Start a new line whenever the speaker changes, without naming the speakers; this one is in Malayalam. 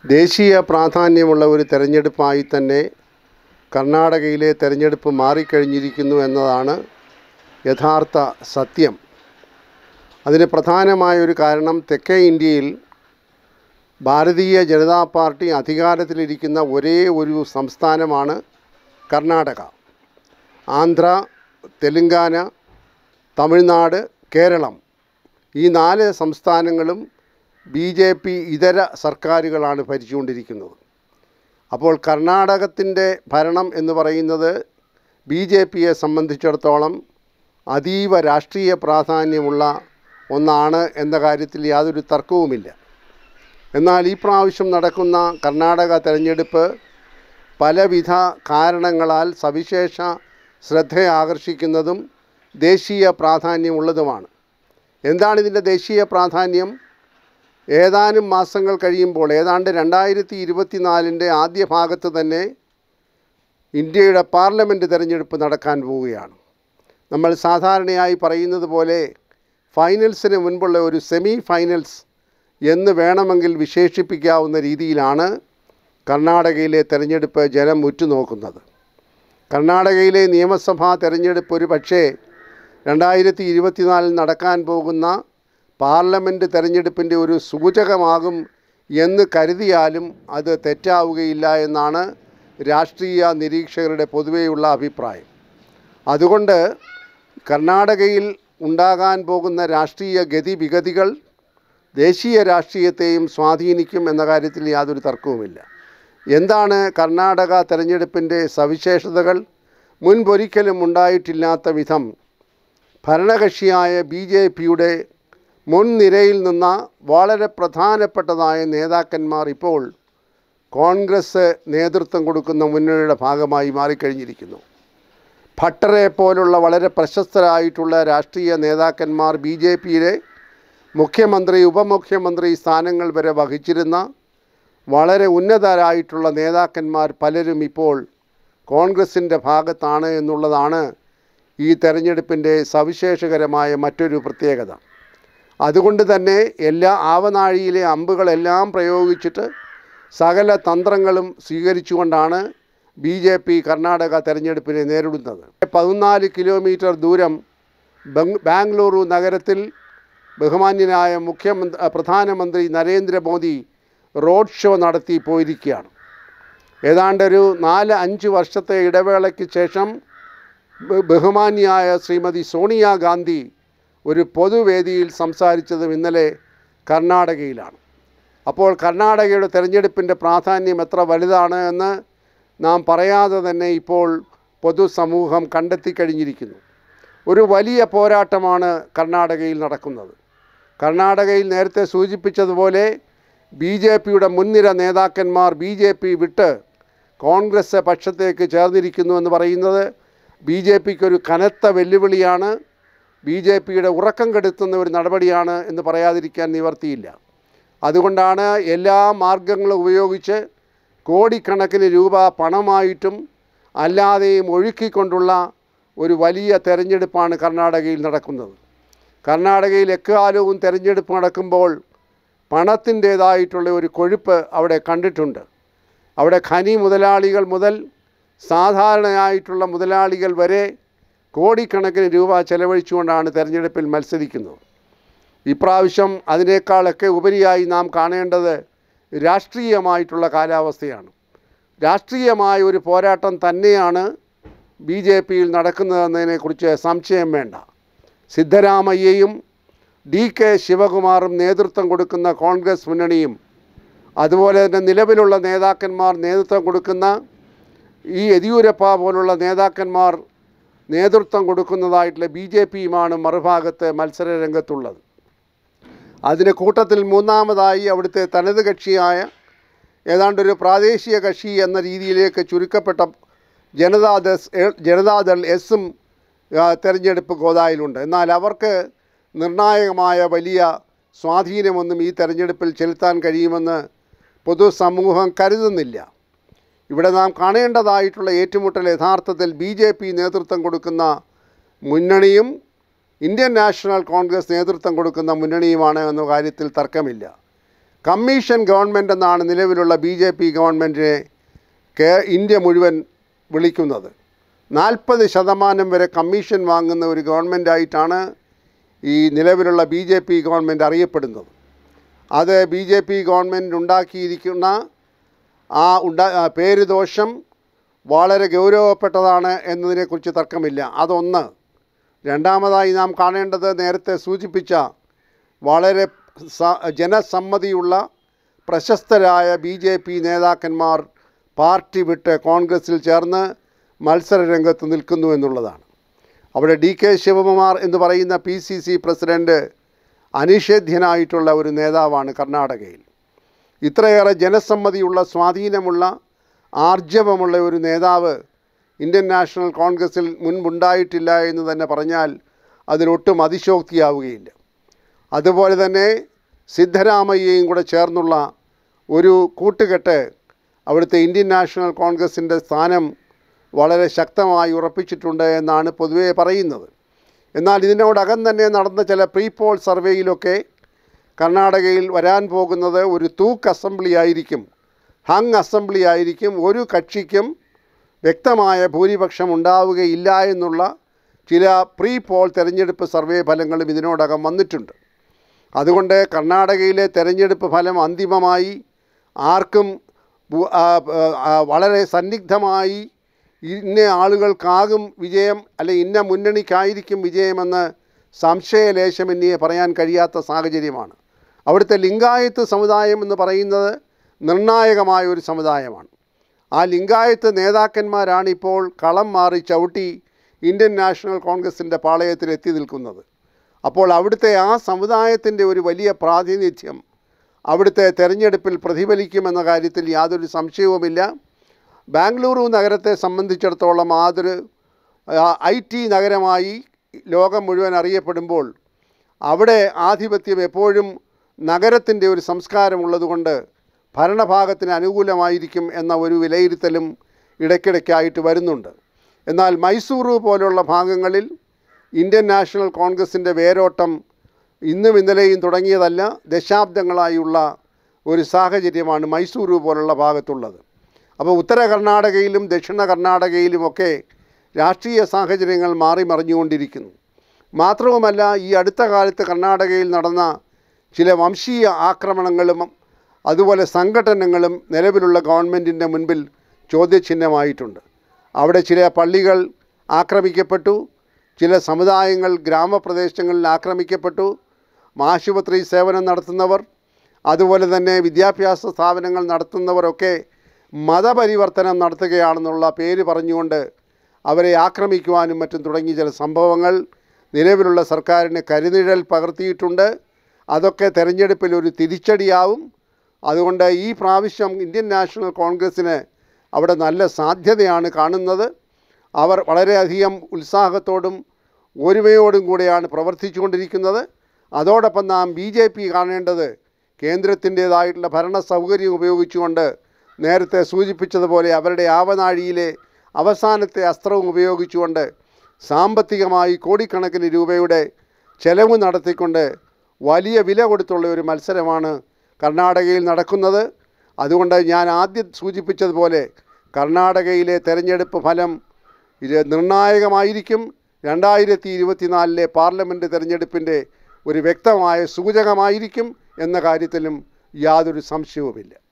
ദേശീയ പ്രാധാന്യമുള്ള ഒരു തെരഞ്ഞെടുപ്പായി തന്നെ കർണാടകയിലെ തെരഞ്ഞെടുപ്പ് മാറിക്കഴിഞ്ഞിരിക്കുന്നു എന്നതാണ് യഥാർത്ഥ സത്യം അതിന് പ്രധാനമായ ഒരു കാരണം തെക്കേ ഇന്ത്യയിൽ ഭാരതീയ ജനതാ പാർട്ടി അധികാരത്തിലിരിക്കുന്ന ഒരേ ഒരു സംസ്ഥാനമാണ് കർണാടക ആന്ധ്ര തെലുങ്കാന തമിഴ്നാട് കേരളം ഈ നാല് സംസ്ഥാനങ്ങളും ബി ജെ പി ഇതര സർക്കാരുകളാണ് ഭരിച്ചുകൊണ്ടിരിക്കുന്നത് അപ്പോൾ കർണാടകത്തിൻ്റെ ഭരണം എന്ന് പറയുന്നത് ബി ജെ പിയെ സംബന്ധിച്ചിടത്തോളം അതീവ രാഷ്ട്രീയ പ്രാധാന്യമുള്ള ഒന്നാണ് എന്ന കാര്യത്തിൽ യാതൊരു തർക്കവുമില്ല എന്നാൽ ഈ പ്രാവശ്യം നടക്കുന്ന കർണാടക തെരഞ്ഞെടുപ്പ് പലവിധ കാരണങ്ങളാൽ സവിശേഷ ശ്രദ്ധ ആകർഷിക്കുന്നതും ദേശീയ പ്രാധാന്യമുള്ളതുമാണ് എന്താണ് ഇതിൻ്റെ ദേശീയ പ്രാധാന്യം ഏതാനും മാസങ്ങൾ കഴിയുമ്പോൾ ഏതാണ്ട് രണ്ടായിരത്തി ഇരുപത്തിനാലിൻ്റെ ആദ്യ ഭാഗത്ത് തന്നെ ഇന്ത്യയുടെ പാർലമെൻറ്റ് തിരഞ്ഞെടുപ്പ് നടക്കാൻ പോവുകയാണ് നമ്മൾ സാധാരണയായി പറയുന്നത് പോലെ ഫൈനൽസിന് മുൻപുള്ള ഒരു സെമി ഫൈനൽസ് എന്ന് വേണമെങ്കിൽ വിശേഷിപ്പിക്കാവുന്ന രീതിയിലാണ് കർണാടകയിലെ തെരഞ്ഞെടുപ്പ് ജനം ഉറ്റുനോക്കുന്നത് കർണാടകയിലെ നിയമസഭാ തെരഞ്ഞെടുപ്പ് ഒരു പക്ഷേ രണ്ടായിരത്തി ഇരുപത്തിനാലിൽ നടക്കാൻ പോകുന്ന പാർലമെൻറ്റ് തെരഞ്ഞെടുപ്പിൻ്റെ ഒരു സൂചകമാകും എന്ന് കരുതിയാലും അത് തെറ്റാവുകയില്ല എന്നാണ് രാഷ്ട്രീയ നിരീക്ഷകരുടെ പൊതുവെയുള്ള അഭിപ്രായം അതുകൊണ്ട് കർണാടകയിൽ ഉണ്ടാകാൻ പോകുന്ന രാഷ്ട്രീയ ഗതിവിഗതികൾ ദേശീയ രാഷ്ട്രീയത്തെയും സ്വാധീനിക്കും എന്ന കാര്യത്തിൽ യാതൊരു തർക്കവുമില്ല എന്താണ് കർണാടക തെരഞ്ഞെടുപ്പിൻ്റെ സവിശേഷതകൾ മുൻപൊരിക്കലും ഉണ്ടായിട്ടില്ലാത്ത വിധം ഭരണകക്ഷിയായ ബി ജെ പിയുടെ മുൻനിരയിൽ നിന്ന വളരെ പ്രധാനപ്പെട്ടതായ നേതാക്കന്മാർ ഇപ്പോൾ കോൺഗ്രസ് നേതൃത്വം കൊടുക്കുന്ന മുന്നണിയുടെ ഭാഗമായി മാറിക്കഴിഞ്ഞിരിക്കുന്നു ഭട്ടറെ പോലുള്ള വളരെ പ്രശസ്തരായിട്ടുള്ള രാഷ്ട്രീയ നേതാക്കന്മാർ ബി ജെ പിയിലെ മുഖ്യമന്ത്രി ഉപമുഖ്യമന്ത്രി സ്ഥാനങ്ങൾ വരെ വഹിച്ചിരുന്ന വളരെ ഉന്നതരായിട്ടുള്ള നേതാക്കന്മാർ പലരും ഇപ്പോൾ കോൺഗ്രസിൻ്റെ ഭാഗത്താണ് എന്നുള്ളതാണ് ഈ തെരഞ്ഞെടുപ്പിൻ്റെ സവിശേഷകരമായ മറ്റൊരു പ്രത്യേകത അതുകൊണ്ട് തന്നെ എല്ലാ ആവനാഴിയിലെ അമ്പുകളെല്ലാം പ്രയോഗിച്ചിട്ട് സകല തന്ത്രങ്ങളും സ്വീകരിച്ചുകൊണ്ടാണ് ബി ജെ പി കർണാടക തെരഞ്ഞെടുപ്പിനെ നേരിടുന്നത് പതിനാല് കിലോമീറ്റർ ദൂരം ബംഗ് ബാംഗ്ലൂരു നഗരത്തിൽ ബഹുമാന്യനായ മുഖ്യമന്ത്രി പ്രധാനമന്ത്രി നരേന്ദ്രമോദി റോഡ് ഷോ നടത്തി പോയിരിക്കുകയാണ് ഏതാണ്ടൊരു നാല് അഞ്ച് വർഷത്തെ ഇടവേളയ്ക്ക് ശേഷം ബ- ബഹുമാന്യായ ശ്രീമതി സോണിയാഗാന്ധി ഒരു പൊതുവേദിയിൽ സംസാരിച്ചതും ഇന്നലെ കർണാടകയിലാണ് അപ്പോൾ കർണാടകയുടെ തെരഞ്ഞെടുപ്പിൻ്റെ പ്രാധാന്യം എത്ര വലുതാണ് എന്ന് നാം പറയാതെ തന്നെ ഇപ്പോൾ പൊതുസമൂഹം കണ്ടെത്തിക്കഴിഞ്ഞിരിക്കുന്നു ഒരു വലിയ പോരാട്ടമാണ് കർണാടകയിൽ നടക്കുന്നത് കർണാടകയിൽ നേരത്തെ സൂചിപ്പിച്ചതുപോലെ ബി ജെ പിയുടെ മുൻനിര നേതാക്കന്മാർ ബി ജെ പി വിട്ട് കോൺഗ്രസ് പക്ഷത്തേക്ക് ചേർന്നിരിക്കുന്നു എന്ന് പറയുന്നത് ബി ജെ പിക്ക് ഒരു കനത്ത വെല്ലുവിളിയാണ് ബി ജെ പിയുടെ ഉറക്കം കെടുത്തുന്ന ഒരു നടപടിയാണ് എന്ന് പറയാതിരിക്കാൻ നിവർത്തിയില്ല അതുകൊണ്ടാണ് എല്ലാ മാർഗങ്ങളും ഉപയോഗിച്ച് കോടിക്കണക്കിന് രൂപ പണമായിട്ടും അല്ലാതെയും ഒഴുക്കിക്കൊണ്ടുള്ള ഒരു വലിയ തെരഞ്ഞെടുപ്പാണ് കർണാടകയിൽ നടക്കുന്നത് കർണാടകയിൽ എക്കാലവും തെരഞ്ഞെടുപ്പ് നടക്കുമ്പോൾ പണത്തിൻ്റേതായിട്ടുള്ള ഒരു കൊഴുപ്പ് അവിടെ കണ്ടിട്ടുണ്ട് അവിടെ ഖനി മുതലാളികൾ മുതൽ സാധാരണയായിട്ടുള്ള മുതലാളികൾ വരെ കോടിക്കണക്കിന് രൂപ ചെലവഴിച്ചുകൊണ്ടാണ് തെരഞ്ഞെടുപ്പിൽ മത്സരിക്കുന്നത് ഇപ്രാവശ്യം അതിനേക്കാളൊക്കെ ഉപരിയായി നാം കാണേണ്ടത് രാഷ്ട്രീയമായിട്ടുള്ള കാലാവസ്ഥയാണ് രാഷ്ട്രീയമായ ഒരു പോരാട്ടം തന്നെയാണ് ബി ജെ പിയിൽ നടക്കുന്നതെന്നതിനെക്കുറിച്ച് സംശയം വേണ്ട സിദ്ധരാമയ്യയും ഡി കെ ശിവകുമാറും നേതൃത്വം കൊടുക്കുന്ന കോൺഗ്രസ് മുന്നണിയും അതുപോലെ തന്നെ നിലവിലുള്ള നേതാക്കന്മാർ നേതൃത്വം കൊടുക്കുന്ന ഈ യെദ്യൂരപ്പ പോലുള്ള നേതാക്കന്മാർ നേതൃത്വം കൊടുക്കുന്നതായിട്ടുള്ള ബി ജെ പിയുമാണ് മറുഭാഗത്ത് മത്സര രംഗത്തുള്ളത് അതിന് കൂട്ടത്തിൽ മൂന്നാമതായി അവിടുത്തെ തനത് കക്ഷിയായ ഏതാണ്ടൊരു പ്രാദേശിക കക്ഷി എന്ന രീതിയിലേക്ക് ചുരുക്കപ്പെട്ട ജനതാദൾ ജനതാദൾ എസും ആ, തെരഞ്ഞെടുപ്പ് ഗോദായിലുണ്ട് എന്നാൽ അവർക്ക് നിർണായകമായ വലിയ സ്വാധീനമൊന്നും ഈ തെരഞ്ഞെടുപ്പിൽ ചെലുത്താൻ കഴിയുമെന്ന് പൊതുസമൂഹം കരുതുന്നില്ല ഇവിടെ നാം കാണേണ്ടതായിട്ടുള്ള ഏറ്റുമുട്ടൽ യഥാർത്ഥത്തിൽ ബി ജെ പി നേതൃത്വം കൊടുക്കുന്ന മുന്നണിയും ഇന്ത്യൻ നാഷണൽ കോൺഗ്രസ് നേതൃത്വം കൊടുക്കുന്ന മുന്നണിയുമാണ് എന്ന കാര്യത്തിൽ തർക്കമില്ല കമ്മീഷൻ ഗവൺമെൻറ് എന്നാണ് നിലവിലുള്ള ബി ജെ പി ഗവൺമെൻറ്റിനെ കേ ഇന്ത്യ മുഴുവൻ വിളിക്കുന്നത് നാൽപ്പത് ശതമാനം വരെ കമ്മീഷൻ വാങ്ങുന്ന ഒരു ഗവൺമെൻറ്റായിട്ടാണ് ഈ നിലവിലുള്ള ബി ജെ പി ഗവൺമെൻറ് അറിയപ്പെടുന്നത് അത് ബി ജെ പി ഗവൺമെൻറ് ഉണ്ടാക്കിയിരിക്കുന്ന ആ ഉണ്ടാ ആ പേര് ദോഷം വളരെ ഗൗരവപ്പെട്ടതാണ് എന്നതിനെക്കുറിച്ച് തർക്കമില്ല അതൊന്ന് രണ്ടാമതായി നാം കാണേണ്ടത് നേരത്തെ സൂചിപ്പിച്ച വളരെ സ- ജനസമ്മതിയുള്ള പ്രശസ്തരായ ബി ജെ പി നേതാക്കന്മാർ പാർട്ടി വിട്ട് കോൺഗ്രസിൽ ചേർന്ന് മത്സര രംഗത്ത് നിൽക്കുന്നു എന്നുള്ളതാണ് അവിടെ ഡി കെ ശിവകുമാർ എന്ന് പറയുന്ന പി സി സി പ്രസിഡൻറ്റ് അനിഷേധ്യനായിട്ടുള്ള ഒരു നേതാവാണ് കർണാടകയിൽ ഇത്രയേറെ ജനസമ്മതിയുള്ള സ്വാധീനമുള്ള ആർജവമുള്ള ഒരു നേതാവ് ഇന്ത്യൻ നാഷണൽ കോൺഗ്രസിൽ മുൻപുണ്ടായിട്ടില്ല എന്ന് തന്നെ പറഞ്ഞാൽ അതിലൊട്ടും അതിശോക്തിയാവുകയില്ല അതുപോലെ തന്നെ സിദ്ധരാമയ്യയും കൂടെ ചേർന്നുള്ള ഒരു കൂട്ടുകെട്ട് അവിടുത്തെ ഇന്ത്യൻ നാഷണൽ കോൺഗ്രസിൻ്റെ സ്ഥാനം വളരെ ശക്തമായി ഉറപ്പിച്ചിട്ടുണ്ട് എന്നാണ് പൊതുവേ പറയുന്നത് എന്നാൽ ഇതിനോടകം തന്നെ നടന്ന ചില പ്രീ പോൾ സർവേയിലൊക്കെ കർണാടകയിൽ വരാൻ പോകുന്നത് ഒരു തൂക്ക് അസംബ്ലി ആയിരിക്കും ഹങ് അസംബ്ലി ആയിരിക്കും ഒരു കക്ഷിക്കും വ്യക്തമായ ഭൂരിപക്ഷം ഉണ്ടാവുകയില്ല എന്നുള്ള ചില പ്രീ പോൾ തെരഞ്ഞെടുപ്പ് സർവേ ഫലങ്ങളും ഇതിനോടകം വന്നിട്ടുണ്ട് അതുകൊണ്ട് കർണാടകയിലെ തെരഞ്ഞെടുപ്പ് ഫലം അന്തിമമായി ആർക്കും ഭൂ- ആ, ആ, വളരെ സന്നിഗ്ധമായി ഇന്ന ആളുകൾക്കാകും വിജയം അല്ലെ ഇന്ന മുന്നണിക്കായിരിക്കും വിജയമെന്ന് സംശയലേശമന്യെ പറയാൻ കഴിയാത്ത സാഹചര്യമാണ് അവിടുത്തെ ലിംഗായത്ത് സമുദായം എന്ന് പറയുന്നത് നിർണായകമായ ഒരു സമുദായമാണ് ആ ലിംഗായത്ത് നേതാക്കന്മാരാണ് ഇപ്പോൾ കളം മാറി ചവിട്ടി ഇന്ത്യൻ നാഷണൽ കോൺഗ്രസിൻ്റെ പാളയത്തിൽ എത്തി നിൽക്കുന്നത് അപ്പോൾ അവിടുത്തെ ആ സമുദായത്തിൻ്റെ ഒരു വലിയ പ്രാതിനിധ്യം അവിടുത്തെ തെരഞ്ഞെടുപ്പിൽ പ്രതിഫലിക്കുമെന്ന കാര്യത്തിൽ യാതൊരു സംശയവുമില്ല ബാംഗ്ലൂരു നഗരത്തെ സംബന്ധിച്ചിടത്തോളം അതൊരു ഐ ടി നഗരമായി ലോകം മുഴുവൻ അറിയപ്പെടുമ്പോൾ അവിടെ ആധിപത്യം എപ്പോഴും നഗരത്തിൻ്റെ ഒരു സംസ്കാരമുള്ളതുകൊണ്ട് ഭരണഭാഗത്തിന് അനുകൂലമായിരിക്കും എന്ന ഒരു വിലയിരുത്തലും ഇടയ്ക്കിടയ്ക്കായിട്ട് വരുന്നുണ്ട് എന്നാൽ മൈസൂരു പോലുള്ള ഭാഗങ്ങളിൽ ഇന്ത്യൻ നാഷണൽ കോൺഗ്രസിൻ്റെ വേരോട്ടം ഇന്നും ഇന്നലെയും തുടങ്ങിയതല്ല ദശാബ്ദങ്ങളായുള്ള ഒരു സാഹചര്യമാണ് മൈസൂരു പോലുള്ള ഭാഗത്തുള്ളത് അപ്പോൾ ഉത്തര കർണാടകയിലും ദക്ഷിണ കർണാടകയിലുമൊക്കെ രാഷ്ട്രീയ സാഹചര്യങ്ങൾ മാറി മറിഞ്ഞുകൊണ്ടിരിക്കുന്നു മാത്രവുമല്ല ഈ അടുത്ത കാലത്ത് കർണാടകയിൽ നടന്ന ചില വംശീയ ആക്രമണങ്ങളും അതുപോലെ സംഘടനകളും നിലവിലുള്ള ഗവൺമെൻറ്റിൻ്റെ മുൻപിൽ ചോദ്യചിഹ്നമായിട്ടുണ്ട് അവിടെ ചില പള്ളികൾ ആക്രമിക്കപ്പെട്ടു ചില സമുദായങ്ങൾ ഗ്രാമപ്രദേശങ്ങളിൽ ആക്രമിക്കപ്പെട്ടു ആശുപത്രി സേവനം നടത്തുന്നവർ അതുപോലെ തന്നെ വിദ്യാഭ്യാസ സ്ഥാപനങ്ങൾ നടത്തുന്നവരൊക്കെ മതപരിവർത്തനം നടത്തുകയാണെന്നുള്ള പേര് പറഞ്ഞുകൊണ്ട് അവരെ ആക്രമിക്കുവാനും മറ്റും തുടങ്ങിയ ചില സംഭവങ്ങൾ നിലവിലുള്ള സർക്കാരിന് കരുനിഴൽ പകർത്തിയിട്ടുണ്ട് അതൊക്കെ തെരഞ്ഞെടുപ്പിൽ ഒരു തിരിച്ചടിയാവും അതുകൊണ്ട് ഈ പ്രാവശ്യം ഇന്ത്യൻ നാഷണൽ കോൺഗ്രസ്സിന് അവിടെ നല്ല സാധ്യതയാണ് കാണുന്നത് അവർ വളരെയധികം ഉത്സാഹത്തോടും ഒരുമയോടും കൂടെയാണ് പ്രവർത്തിച്ചുകൊണ്ടിരിക്കുന്നത് അതോടൊപ്പം നാം ബി ജെ പി കാണേണ്ടത് കേന്ദ്രത്തിൻ്റേതായിട്ടുള്ള ഭരണ സൗകര്യം ഉപയോഗിച്ചുകൊണ്ട് നേരത്തെ സൂചിപ്പിച്ചതുപോലെ അവരുടെ ആവനാഴിയിലെ അവസാനത്തെ അസ്ത്രവും ഉപയോഗിച്ചുകൊണ്ട് സാമ്പത്തികമായി കോടിക്കണക്കിന് രൂപയുടെ ചെലവ് നടത്തിക്കൊണ്ട് വലിയ വില കൊടുത്തുള്ള ഒരു മത്സരമാണ് കർണാടകയിൽ നടക്കുന്നത് അതുകൊണ്ട് ഞാൻ ആദ്യം സൂചിപ്പിച്ചതുപോലെ കർണാടകയിലെ തെരഞ്ഞെടുപ്പ് ഫലം ഇത് നിർണായകമായിരിക്കും രണ്ടായിരത്തി ഇരുപത്തിനാലിലെ പാർലമെൻറ്റ് തെരഞ്ഞെടുപ്പിൻ്റെ ഒരു വ്യക്തമായ സൂചകമായിരിക്കും എന്ന കാര്യത്തിലും യാതൊരു സംശയവുമില്ല